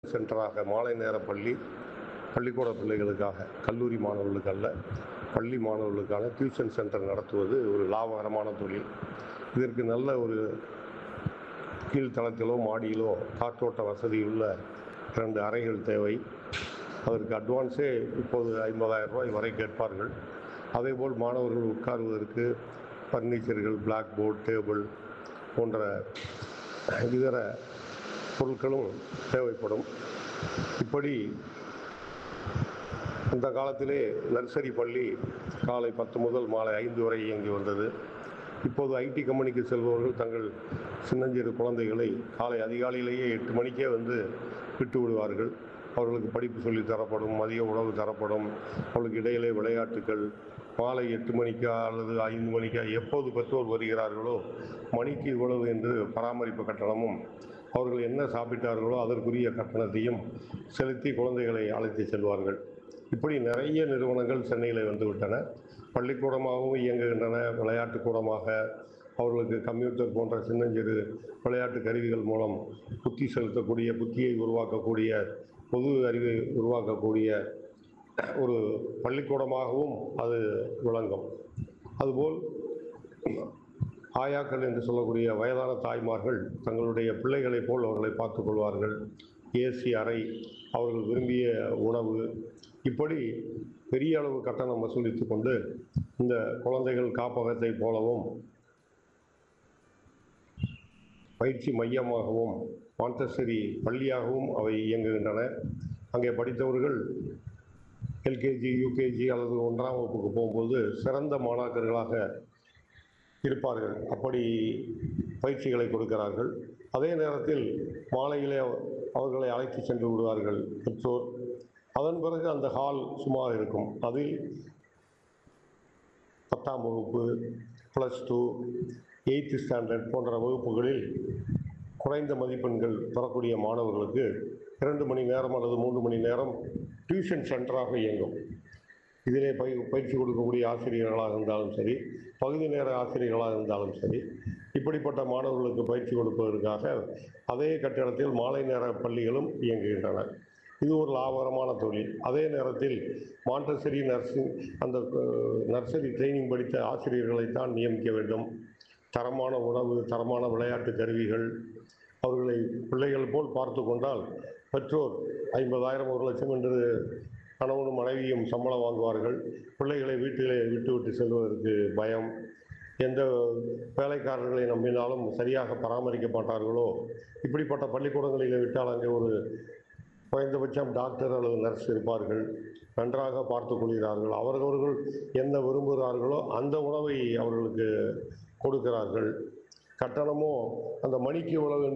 சென்டராக மாலை நேர பள்ளி பள்ளிக்கூட பிள்ளைகளுக்காக கல்லூரி மாணவர்களுக்கு அல்ல பள்ளி மாணவர்களுக்கான டியூஷன் சென்டர் நடத்துவது ஒரு லாபகரமான தொழில் இதற்கு நல்ல ஒரு கீழ்த்தளத்திலோ மாடியிலோ காற்றோட்ட வசதியுள்ள இரண்டு அறைகள் தேவை அதற்கு அட்வான்ஸே இப்போது ஐம்பதாயிரம் ரூபாய் வரை கேட்பார்கள் அதேபோல் மாணவர்கள் உட்காருவதற்கு ஃபர்னிச்சர்கள் பிளாக் போர்ட் டேபிள் போன்ற இதர பொருட்களும் தேவைப்படும் இப்படி இந்த காலத்திலே நர்சரி பள்ளி காலை பத்து முதல் மாலை ஐந்து வரை இயங்கி வந்தது இப்போது ஐடி கம்பெனிக்கு செல்பவர்கள் தங்கள் சின்னஞ்சிறு குழந்தைகளை காலை அதிகாலையிலேயே எட்டு மணிக்கே வந்து விட்டு விடுவார்கள் அவர்களுக்கு படிப்பு சொல்லி தரப்படும் மதிய உணவு தரப்படும் அவர்களுக்கு இடையிலே விளையாட்டுகள் மாலை எட்டு மணிக்கா அல்லது ஐந்து மணிக்கா எப்போது பெற்றோர் வருகிறார்களோ மணிக்கு இவ்வளவு என்று பராமரிப்பு கட்டணமும் அவர்கள் என்ன சாப்பிட்டார்களோ அதற்குரிய கட்டணத்தையும் செலுத்தி குழந்தைகளை அழைத்து செல்வார்கள் இப்படி நிறைய நிறுவனங்கள் சென்னையில் வந்துவிட்டன பள்ளிக்கூடமாகவும் இயங்குகின்றன விளையாட்டு கூடமாக அவர்களுக்கு கம்ப்யூட்டர் போன்ற சின்னஞ்சிறு விளையாட்டு கருவிகள் மூலம் புத்தி செலுத்தக்கூடிய புத்தியை உருவாக்கக்கூடிய பொது அறிவை உருவாக்கக்கூடிய ஒரு பள்ளிக்கூடமாகவும் அது விளங்கும் அதுபோல் ஆயாக்கள் என்று சொல்லக்கூடிய வயதான தாய்மார்கள் தங்களுடைய பிள்ளைகளைப் போல் அவர்களை பார்த்துக் கொள்வார்கள் ஏசி அறை அவர்கள் விரும்பிய உணவு இப்படி பெரிய அளவு கட்டணம் வசூலித்து கொண்டு இந்த குழந்தைகள் காப்பகத்தை போலவும் பயிற்சி மையமாகவும் மாண்டசரி பள்ளியாகவும் அவை இயங்குகின்றன அங்கே படித்தவர்கள் எல்கேஜி யூகேஜி அல்லது ஒன்றாம் வகுப்புக்கு போகும்போது சிறந்த மாணாக்கர்களாக இருப்பார்கள் அப்படி பயிற்சிகளை கொடுக்கிறார்கள் அதே நேரத்தில் மாலையிலே அவர்களை அழைத்து சென்று விடுவார்கள் பெற்றோர் அதன் பிறகு அந்த ஹால் சும்மா இருக்கும் அதில் பத்தாம் வகுப்பு ப்ளஸ் டூ எயித்து ஸ்டாண்டர்ட் போன்ற வகுப்புகளில் குறைந்த மதிப்பெண்கள் பெறக்கூடிய மாணவர்களுக்கு இரண்டு மணி நேரம் அல்லது மூன்று மணி நேரம் டியூஷன் சென்டராக இயங்கும் இதிலே பய பயிற்சி கொடுக்கக்கூடிய ஆசிரியர்களாக இருந்தாலும் சரி பகுதி நேர ஆசிரியர்களாக இருந்தாலும் சரி இப்படிப்பட்ட மாணவர்களுக்கு பயிற்சி கொடுப்பதற்காக அதே கட்டிடத்தில் மாலை நேர பள்ளிகளும் இயங்குகின்றன இது ஒரு லாபகரமான தொழில் அதே நேரத்தில் மாண்டசரி நர்சிங் அந்த அஹ், நர்சரி ட்ரைனிங் படித்த ஆசிரியர்களைத்தான் நியமிக்க வேண்டும் தரமான உணவு தரமான விளையாட்டு கருவிகள் அவர்களை பிள்ளைகள் போல் பார்த்து கொண்டால் பெற்றோர் ஐம்பதாயிரம் ஒரு லட்சம் என்று கணவனும் மனைவியும் சம்பளம் வாங்குவார்கள் பிள்ளைகளை வீட்டிலே விட்டுவிட்டு செல்வதற்கு பயம் எந்த வேலைக்காரர்களை நம்பினாலும் சரியாக பராமரிக்க மாட்டார்களோ இப்படிப்பட்ட பள்ளிக்கூடங்களில் விட்டால் அங்கே ஒரு குறைந்தபட்சம் டாக்டர் அல்லது நர்ஸ் இருப்பார்கள் நன்றாக பார்த்து கொள்கிறார்கள் அவரவர்கள் என்ன விரும்புகிறார்களோ அந்த உணவை அவர்களுக்கு கொடுக்கிறார்கள் கட்டணமோ அந்த மணிக்கு இவ்வளவு என்று